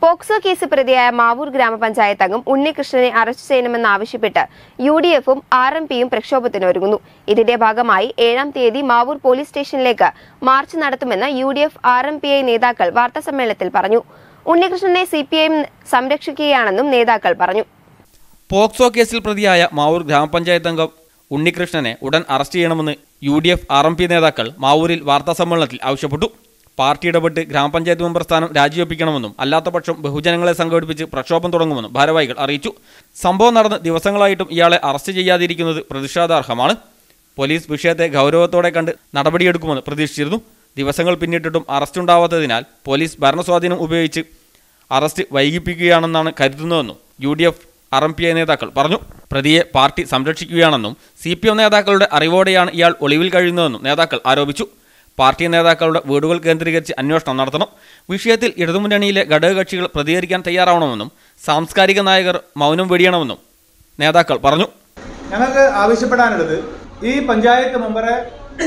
POCSO case പ്രതിയായ മാവൂർ ഗ്രാമപഞ്ചായത്ത് അംഗം ഉണ്ണികൃഷ്ണനെ അറസ്റ്റ് ചെയ്യണമെന്നാവശ്യപ്പെട്ട് യു ഡി എഫും ആർ എം പിയും പ്രക്ഷോഭത്തിനൊരുങ്ങുന്നു ഇതിന്റെ ഭാഗമായി ഏഴാം തീയതി മാവൂർ പോലീസ് സ്റ്റേഷനിലേക്ക് മാർച്ച് നടത്തുമെന്ന് U D F R M P I നേതാക്കൾ വാർത്താസമ്മേളനത്തിൽ പറഞ്ഞു ഉണ്ണികൃഷ്ണനെ സി പി ഐ എം സംരക്ഷിക്കുകയാണെന്നും നേതാക്കൾ പറഞ്ഞു പോക്സോ കേസിൽ പ്രതിയായ മാവൂർ ഗ്രാമപഞ്ചായത്ത് അംഗം ഉണ്ണികൃഷ്ണനെ ഉടൻ അറസ്റ്റ് ചെയ്യണമെന്ന് U D F R M P നേതാക്കൾ മാവൂരിൽ വാർത്താസമ്മേളനത്തിൽ ആവശ്യപ്പെട്ടു പാർട്ടി ഇടപെട്ട് ഗ്രാമപഞ്ചായത്ത് മെമ്പർ സ്ഥാനം രാജിവെപ്പിക്കണമെന്നും അല്ലാത്തപക്ഷം ബഹുജനങ്ങളെ സംഘടിപ്പിച്ച് പ്രക്ഷോഭം തുടങ്ങുമെന്നും ഭാരവാഹികൾ അറിയിച്ചു സംഭവം നടന്ന് ദിവസങ്ങളായിട്ടും ഇയാളെ അറസ്റ്റ് ചെയ്യാതിരിക്കുന്നത് പ്രതിഷേധാർഹമാണ് പോലീസ് വിഷയത്തെ ഗൗരവത്തോടെ കണ്ട് നടപടിയെടുക്കുമെന്ന് പ്രതീക്ഷിച്ചിരുന്നു ദിവസങ്ങൾ പിന്നിട്ടിട്ടും അറസ്റ്റ് ഉണ്ടാവാത്തതിനാൽ പോലീസ് ഭരണസ്വാധീനം ഉപയോഗിച്ച് അറസ്റ്റ് വൈകിപ്പിക്കുകയാണെന്നാണ് കരുതുന്നതെന്നും U D F R M P I നേതാക്കൾ പറഞ്ഞു പ്രതിയെ പാർട്ടി സംരക്ഷിക്കുകയാണെന്നും സി പി എം നേതാക്കളുടെ അറിവോടെയാണ് ഇയാൾ ഒളിവിൽ കഴിയുന്നതെന്നും നേതാക്കൾ ആരോപിച്ചു പാർട്ടി നേതാക്കളുടെ വീടുകൾ കേന്ദ്രീകരിച്ച് അന്വേഷണം നടത്തണം വിഷയത്തിൽ ഇടതുമുന്നണിയിലെ ഘടകകക്ഷികൾ പ്രതികരിക്കാൻ തയ്യാറാവണമെന്നും സാംസ്കാരിക നായകർ മൗനം വെടിയണമെന്നും നേതാക്കൾ പറഞ്ഞു ഞങ്ങൾക്ക് ആവശ്യപ്പെടാനുള്ളത് ഈ പഞ്ചായത്ത് മെമ്പറെ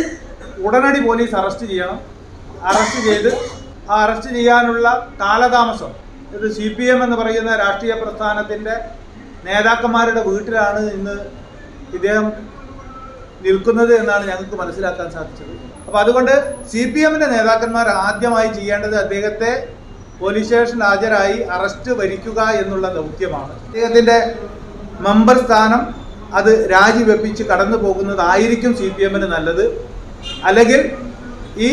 ഉടനടി പോലീസ് അറസ്റ്റ് ചെയ്യണം അറസ്റ്റ് ചെയ്ത് ആ അറസ്റ്റ് ചെയ്യാനുള്ള കാലതാമസം ഇത് സി പി എം എന്ന് പറയുന്ന രാഷ്ട്രീയ പ്രസ്ഥാനത്തിൻ്റെ നേതാക്കന്മാരുടെ വീട്ടിലാണ് ഇന്ന് ഇദ്ദേഹം നിൽക്കുന്നത് എന്നാണ് ഞങ്ങൾക്ക് മനസ്സിലാക്കാൻ സാധിച്ചത് അപ്പോൾ അതുകൊണ്ട് സി പി എമ്മിൻ്റെ നേതാക്കന്മാർ ആദ്യമായി ചെയ്യേണ്ടത് അദ്ദേഹത്തെ പോലീസ് സ്റ്റേഷനിൽ ഹാജരായി അറസ്റ്റ് വരിക്കുക എന്നുള്ള ദൗത്യമാണ് അദ്ദേഹത്തിൻ്റെ മെമ്പർ സ്ഥാനം അത് രാജിവെപ്പിച്ച് കടന്നു പോകുന്നതായിരിക്കും സി പി എമ്മിന് നല്ലത് അല്ലെങ്കിൽ ഈ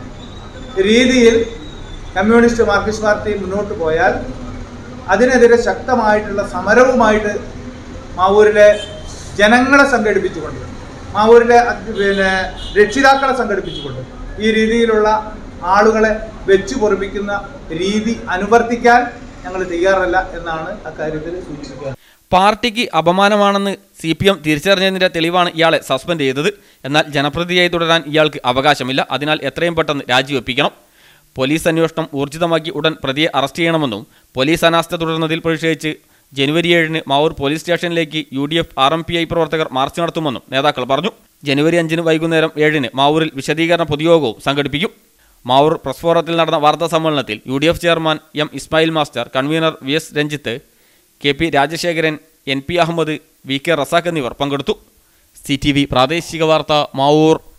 രീതിയിൽ കമ്മ്യൂണിസ്റ്റ് മാർക്സിസ്റ്റ് പാർട്ടി മുന്നോട്ട് പോയാൽ അതിനെതിരെ ശക്തമായിട്ടുള്ള സമരവുമായിട്ട് മാവൂരിലെ ജനങ്ങളെ സംഘടിപ്പിച്ചുകൊണ്ട് മാവൂരിലെ അത് പിന്നെ രക്ഷിതാക്കളെ സംഘടിപ്പിച്ചുകൊണ്ട് ഈ രീതിയിലുള്ള ആളുകളെ വെച്ചു പൊറിപ്പിക്കുന്ന രീതി അനുവർത്തിക്കാൻ ഞങ്ങൾ തയ്യാറല്ല എന്നാണ് അക്കാര്യത്തിൽ സൂചിപ്പിക്കുക പാർട്ടിക്ക് അപമാനമാണെന്ന് സി പി എം തിരിച്ചറിഞ്ഞതിന്റെ തെളിവാണ് ഇയാളെ സസ്പെൻഡ് ചെയ്തത് എന്നാൽ ജനപ്രതിയായി തുടരാൻ ഇയാൾക്ക് അവകാശമില്ല അതിനാൽ എത്രയും പെട്ടെന്ന് രാജിവെപ്പിക്കണം പോലീസ് അന്വേഷണം ഊർജിതമാക്കി ഉടൻ പ്രതിയെ അറസ്റ്റ് ചെയ്യണമെന്നും പോലീസ് അനാസ്ഥ തുടർന്നതിൽ പ്രതിഷേധിച്ച് ജനുവരി ഏഴിന് മാവൂർ പോലീസ് സ്റ്റേഷനിലേക്ക് U D F R M P I പ്രവർത്തകർ മാർച്ച് നടത്തുമെന്നും നേതാക്കൾ പറഞ്ഞു ജനുവരി അഞ്ചിന് വൈകുന്നേരം ഏഴിന് മാവൂരിൽ വിശദീകരണ പൊതുയോഗവും സംഘടിപ്പിക്കും മാവൂർ പ്രസ് ഫോറത്തിൽ നടന്ന വാർത്താ സമ്മേളനത്തിൽ U D F chairman M Ismail master convener V S Ranjith K P Rajasekharan N P Ahammed V K Razak എന്നിവർ പങ്കെടുത്തു സി ടി വി പ്രാദേശിക വാർത്ത മാവൂർ